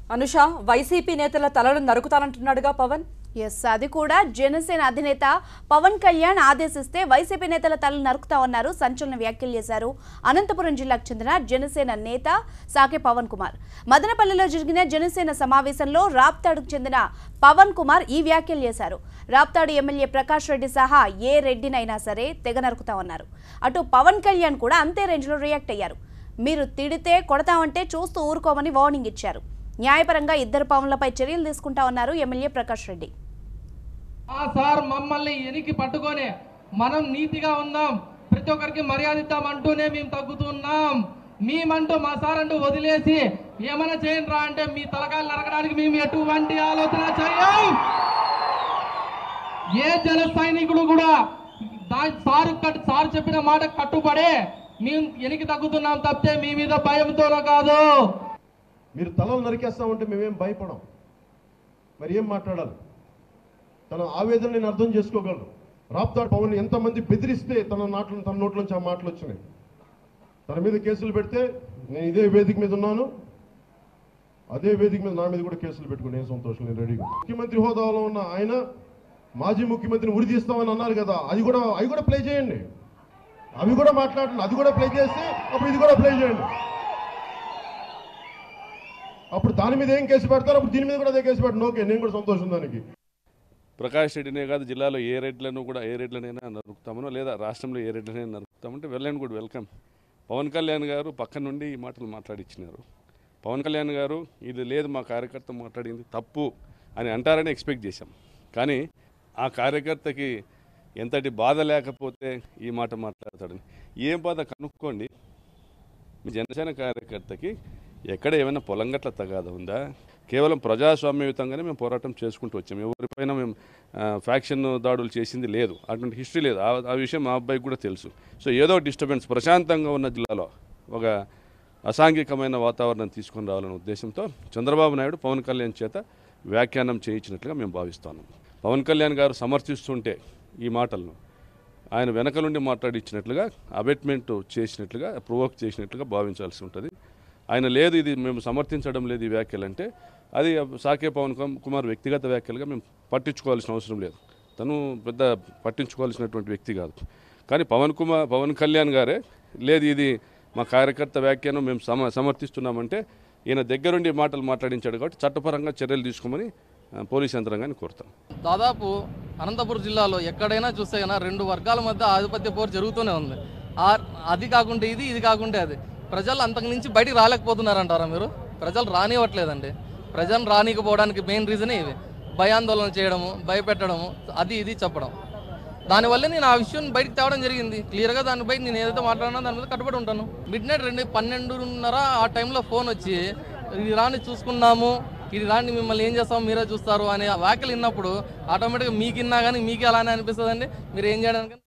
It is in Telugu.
అనుష వైసీపీ నేతల తలలు నరుకుతానంటున్నాడుగా పవన్ ఎస్ అది కూడా జనసేన అధినేత పవన్ కళ్యాణ్ ఆదేశిస్తే వైసీపీ నేతల తలలు నరుకుతామన్నారు సంచలన వ్యాఖ్యలు చేశారు అనంతపురం జిల్లాకు చెందిన జనసేన నేత సాకే పవన్ కుమార్ మదనపల్లిలో జరిగిన జనసేన సమావేశంలో రాప్తాడుకు చెందిన పవన్ కుమార్ ఈ వ్యాఖ్యలు చేశారు రాప్తాడు ఎమ్మెల్యే ప్రకాష్ రెడ్డి సహా ఏ రెడ్డినైనా సరే తెగ నరుకుతామన్నారు అటు పవన్ కళ్యాణ్ కూడా అంతే రేంజ్లో రియాక్ట్ అయ్యారు మీరు తిడితే కొడతామంటే చూస్తూ ఊరుకోమని వార్నింగ్ ఇచ్చారు న్యాయపరంగా ఇద్దరు పవన్లపై చర్యలు తీసుకుంటామన్నారు ఎమ్మెల్యే ప్రకాష్ రెడ్డి ఆ సార్ మమ్మల్ని ఎనికి పట్టుకొని మనం నీతిగా ఉందాం ప్రతి ఒక్కరికి మర్యాద ఇద్దాం అంటూనే మేము తగ్గుతున్నాం మేమంటూ మా సార్ అంటూ వదిలేసి ఏమైనా చేయండి రా అంటే మీ తలకాయలు నరకడానికి మేము ఎటువంటి ఆలోచన చేయం ఏ జన సైనికుడు కూడా దా- సారు కట్ సార్ చెప్పిన మాట కట్టుబడే మేము ఎనికి తగ్గుతున్నాం తప్పితే మీ మీద భయంతోనో కాదు మీరు తలలు నరికేస్తామంటే మేమేం భయపడం మరి ఏం మాట్లాడాలి తన ఆవేదన నేను అర్థం చేసుకోగలను రాప్తాడు పవన్ ఎంతమంది బెదిరిస్తే తన నాట్లు తన నోట్లోంచి ఆ మాటలు వచ్చినాయి తన మీద కేసులు పెడితే నేను ఇదే వేదిక మీద ఉన్నాను అదే వేదిక మీద నా మీద కూడా కేసులు పెట్టుకుని నేను సంతోషం నేను రెడీగా ముఖ్యమంత్రి హోదాలో ఉన్న ఆయన మాజీ ముఖ్యమంత్రిని ఉరి తీస్తామని అన్నారు కదా అది కూడా అవి కూడా ప్లే చేయండి అవి కూడా మాట్లాడండి అది కూడా ప్లే చేస్తే అప్పుడు ఇది కూడా ప్లే చేయండి అప్పుడు దాని మీద ఏం కేసు పెడతారు అప్పుడు దీని మీద కూడా అదే కేసు పెట్టండి ఓకే నేను కూడా సంతోషం దానికి ప్రకాష్ రెడ్డినే కాదు జిల్లాలో ఏ రెడ్లను కూడా ఏ రెడ్లనైనా నరుకుతామనో లేదా రాష్ట్రంలో ఏ రెడ్లనైనా నరుకుతామంటే వెళ్ళండి కూడా వెల్కమ్ పవన్ కళ్యాణ్ గారు పక్క నుండి ఈ మాటలు మాట్లాడిచ్చినారు పవన్ కళ్యాణ్ గారు ఇది లేదు మా కార్యకర్త మాట్లాడింది తప్పు అని అంటారని ఎక్స్పెక్ట్ చేశాం కానీ ఆ కార్యకర్తకి ఎంతటి బాధ లేకపోతే ఈ మాట మాట్లాడతాడని ఏం బాధ కనుక్కోండి మీ జనసేన కార్యకర్తకి ఎక్కడ ఏమైనా పొలంగట్ల తగాద ఉందా కేవలం ప్రజాస్వామ్యయుతంగానే మేము పోరాటం చేసుకుంటూ వచ్చాం ఎవరిపైన మేము ఆ, ఫ్యాక్షన్ దాడులు చేసింది లేదు అటువంటి హిస్టరీ లేదు ఆ ఆ విషయం మా అబ్బాయికి కూడా తెలుసు సో ఏదో డిస్టర్బెన్స్ ప్రశాంతంగా ఉన్న జిల్లాలో ఒక అసాంఘికమైన వాతావరణం తీసుకొని రావాలనే ఉద్దేశంతో చంద్రబాబు నాయుడు పవన్ కళ్యాణ్ చేత వ్యాఖ్యానం చేయించినట్లుగా మేము భావిస్తాను పవన్ కళ్యాణ్ గారు సమర్థిస్తుంటే ఈ మాటలను ఆయన వెనక నుండి మాట్లాడిచ్చినట్లుగా అబెట్మెంట్ చేసినట్లుగా ప్రొవోక్ చేసినట్లుగా భావించాల్సి ఉంటుంది ఆయన లేదు ఇది మేము సమర్థించడం లేదు ఈ వ్యాఖ్యలు అంటే అది సాకే పవన్ కుమ- కుమార్ వ్యక్తిగత వ్యాఖ్యలుగా మేము పట్టించుకోవాల్సిన అవసరం లేదు తను పెద్ద పట్టించుకోవాల్సినటువంటి వ్యక్తి కాదు కానీ పవన్ కుమార్ పవన్ కళ్యాణ్ గారే లేదు ఇది మా కార్యకర్త వ్యాఖ్యను మేము సమ సమర్థిస్తున్నామంటే ఈయన దగ్గరుండి మాటలు మాట్లాడించాడు కాబట్టి చట్టపరంగా చర్యలు తీసుకోమని ఆ, పోలీస్ యంత్రాంగాన్ని కోరుతాం దాదాపు అనంతపురం జిల్లాలో ఎక్కడైనా చూస్తే కన్నా రెండు వర్గాల మధ్య ఆధిపత్య పోరు జరుగుతూనే ఉంది ఆ అది కాకుంటే ఇది ఇది కాకుంటే అది ప్రజలు అంతకు నుంచి బయటికి రాలేకపోతున్నారంటారా మీరు ప్రజలు రానివ్వట్లేదండి ప్రజలు రానికపోవడానికి మెయిన్ రీజనే ఇది భయాందోళన చేయడము భయపెట్టడము అది ఇది చెప్పడం దానివల్ల నేను ఆ విషయం బయటికి తేవడం జరిగింది క్లియర్గా దానిపై నేను ఏదైతే మాట్లాడినా దాని మీద కట్టుబడి ఉంటాను మిడ్ నైట్ రెండు పన్నెండున్నర ఆ టైంలో ఫోన్ వచ్చి ఇది రాని చూసుకున్నాము ఇది రాని మిమ్మల్ని ఏం చేస్తాం మీరే చూస్తారు అనే వ్యాఖ్యలు విన్నప్పుడు ఆటోమేటిక్గా మీకు విన్నా కానీ మీకు అలానే అనిపిస్తుందండి మీరు ఏం చేయడానికి